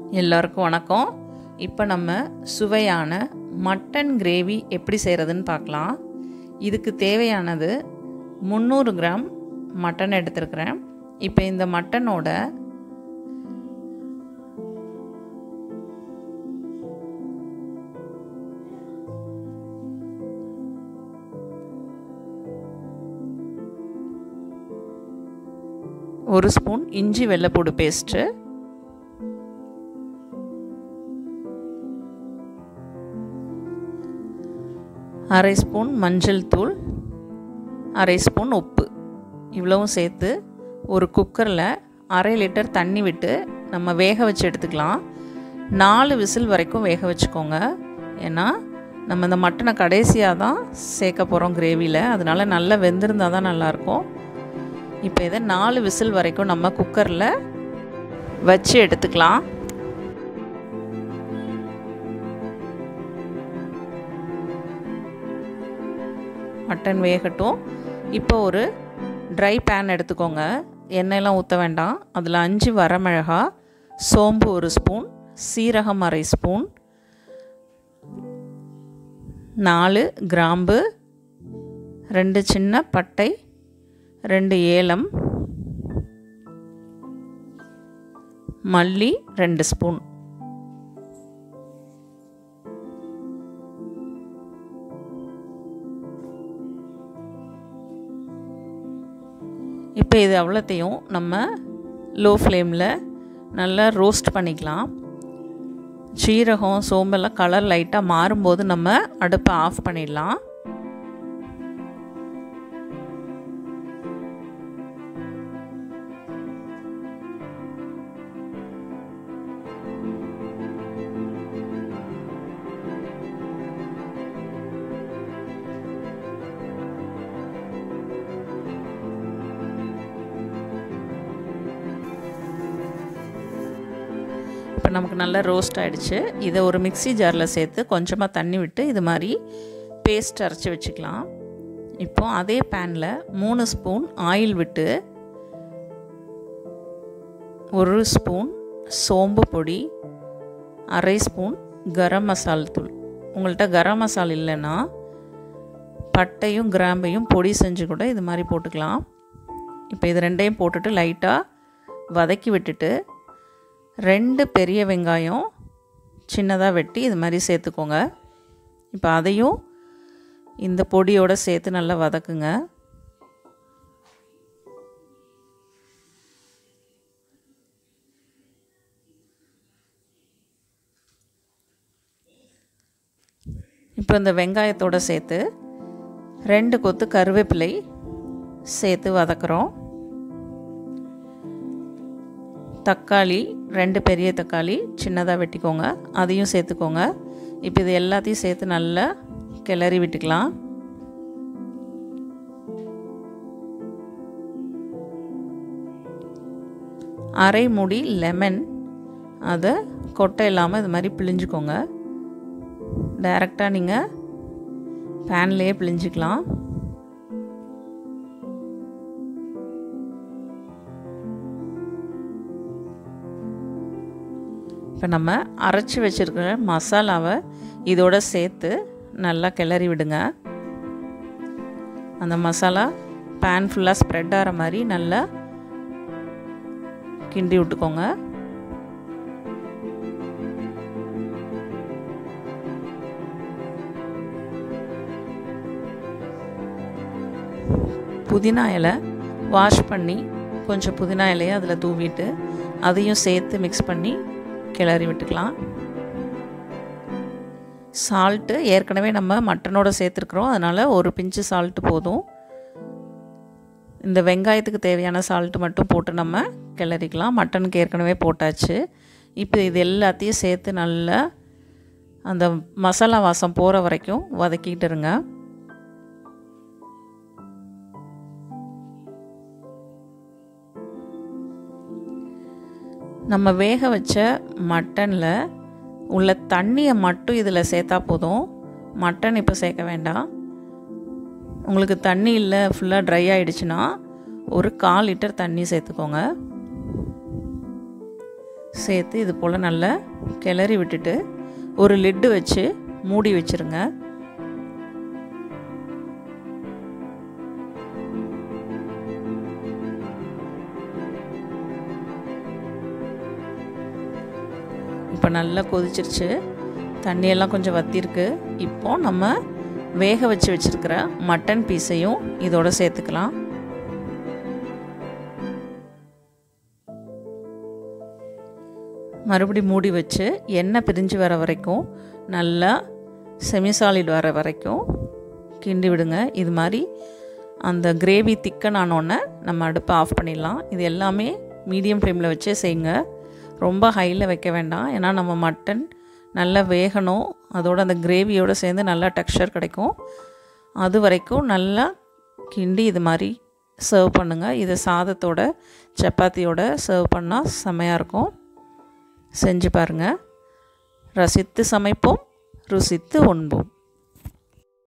எல்லாருக்கும் வணக்கம் இப்போ நம்ம சுவையான மட்டன் கிரேவி எப்படி செய்கிறதுன்னு பார்க்கலாம் இதுக்கு தேவையானது முந்நூறு கிராம் மட்டன் எடுத்துருக்கிறேன் இப்போ இந்த மட்டனோட ஒரு ஸ்பூன் இஞ்சி வெள்ளைப்பூடு பேஸ்ட்டு அரை ஸ்பூன் மஞ்சள் தூள் அரை ஸ்பூன் உப்பு இவ்வளவும் சேர்த்து ஒரு குக்கரில் அரை லிட்டர் தண்ணி விட்டு நம்ம வேக வச்சு எடுத்துக்கலாம் நாலு விசில் வரைக்கும் வேக வச்சுக்கோங்க ஏன்னா நம்ம இந்த மட்டனை கடைசியாக தான் சேர்க்க போகிறோம் கிரேவியில் அதனால் நல்லா வெந்திருந்தால் தான் நல்லாயிருக்கும் இப்போ இதை நாலு விசில் வரைக்கும் நம்ம குக்கரில் வச்சு எடுத்துக்கலாம் மட்டன் வேகட்டும் இப்போ ஒரு ட்ரை பேன் எடுத்துக்கோங்க எண்ணெயெல்லாம் ஊற்ற வேண்டாம் அதில் அஞ்சு வரமிளகா சோம்பு ஒரு ஸ்பூன் சீரகம் அரை ஸ்பூன் நாலு கிராம்பு ரெண்டு சின்ன பட்டை ரெண்டு ஏலம் மல்லி ரெண்டு ஸ்பூன் இப்போ இது அவ்வளோத்தையும் நம்ம லோ ஃப்ளேமில் நல்லா ரோஸ்ட் பண்ணிக்கலாம் சீரகம் சோம்பெல்லாம் கலர் லைட்டாக மாறும்போது நம்ம அடுப்பை ஆஃப் பண்ணிடலாம் இப்போ நமக்கு நல்லா ரோஸ்ட் ஆகிடுச்சு இதை ஒரு மிக்சி ஜாரில் சேர்த்து கொஞ்சமாக தண்ணி விட்டு இது மாதிரி பேஸ்ட் அரைச்சி வச்சுக்கலாம் இப்போ அதே பேனில் மூணு ஸ்பூன் ஆயில் விட்டு ஒரு ஸ்பூன் சோம்பு பொடி அரை ஸ்பூன் கரம் மசால் தூள் உங்கள்கிட்ட கரம் மசால் இல்லைன்னா பட்டையும் கிராம்பையும் பொடி செஞ்சு கூட இது மாதிரி போட்டுக்கலாம் இப்போ இது ரெண்டையும் போட்டுட்டு லைட்டாக வதக்கி விட்டுட்டு ரெண்டு பெரிய வெங்காயம் சின்னதாக வெட்டி இது மாதிரி சேர்த்துக்கோங்க இப்போ அதையும் இந்த பொடியோடு சேர்த்து நல்லா வதக்குங்க இப்போ இந்த வெங்காயத்தோடு சேர்த்து ரெண்டு கொத்து கருவேப்பிலை சேர்த்து வதக்குறோம் தக்காளி ரெண்டு பெரிய தக்காளி சின்னதாக வெட்டிக்கோங்க அதையும் சேர்த்துக்கோங்க இப்போ இது எல்லாத்தையும் சேர்த்து நல்லா கிளறி விட்டுக்கலாம் அரை முடி லெமன் அதை கொட்டை இல்லாமல் இது மாதிரி பிழிஞ்சுக்கோங்க டைரெக்டாக நீங்கள் பேன்லேயே பிழிஞ்சிக்கலாம் இப்போ நம்ம அரைச்சி வச்சுருக்கிற மசாலாவை இதோட சேர்த்து நல்லா கிளறி விடுங்க அந்த மசாலா பேன் ஃபுல்லாக ஸ்ப்ரெட் ஆகிற மாதிரி நல்லா கிண்டி விட்டுக்கோங்க புதினா இலை வாஷ் பண்ணி கொஞ்சம் புதினா இலையை அதில் தூவிட்டு அதையும் சேர்த்து மிக்ஸ் பண்ணி கிளறி விட்டுக்கலாம் சால்ட்டு ஏற்கனவே நம்ம மட்டனோட சேர்த்துருக்குறோம் அதனால் ஒரு பிஞ்சு சால்ட்டு போதும் இந்த வெங்காயத்துக்கு தேவையான சால்ட்டு மட்டும் போட்டு நம்ம கிளறிக்கலாம் மட்டனுக்கு ஏற்கனவே போட்டாச்சு இப்போ இது எல்லாத்தையும் சேர்த்து நல்லா அந்த மசாலா வாசம் போகிற வரைக்கும் வதக்கிட்டு இருங்க நம்ம வேக வச்ச மட்டனில் உள்ள தண்ணியை மட்டும் இதில் சேர்த்தா போதும் மட்டன் இப்போ சேர்க்க வேண்டாம் உங்களுக்கு தண்ணி இல்லை ஃபுல்லாக ட்ரை ஆகிடுச்சுன்னா ஒரு கால் லிட்டர் தண்ணி சேர்த்துக்கோங்க சேர்த்து இது போல் நல்லா கிளறி விட்டுட்டு ஒரு லிட்டு வச்சு மூடி வச்சுருங்க இப்போ நல்லா கொதிச்சிருச்சு தண்ணியெல்லாம் கொஞ்சம் வத்திருக்கு இப்போ நம்ம வேக வச்சு வச்சுருக்கிற மட்டன் பீஸையும் இதோட சேர்த்துக்கலாம் மறுபடி மூடி வச்சு எண்ணெய் பிரிஞ்சு வர வரைக்கும் நல்லா செமிசாலிட் வர வரைக்கும் கிண்டி விடுங்க இது மாதிரி அந்த கிரேவி திக்கன் ஆனோடனே நம்ம அடுப்பை ஆஃப் பண்ணிடலாம் இது எல்லாமே மீடியம் ஃப்ளேமில் வச்சே செய்யுங்க ரொம்ப ஹையில் வைக்க வேண்டாம் ஏன்னா நம்ம மட்டன் நல்லா வேகணும் அதோட அந்த கிரேவியோடு சேர்ந்து நல்லா டெக்ஸ்சர் கிடைக்கும் அது வரைக்கும் நல்லா கிண்டி இது மாதிரி சர்வ் பண்ணுங்கள் இதை சாதத்தோட சப்பாத்தியோட சர்வ் பண்ணால் செம்மையாக இருக்கும் செஞ்சு பாருங்கள் ரசித்து சமைப்போம் ருசித்து உண்போம்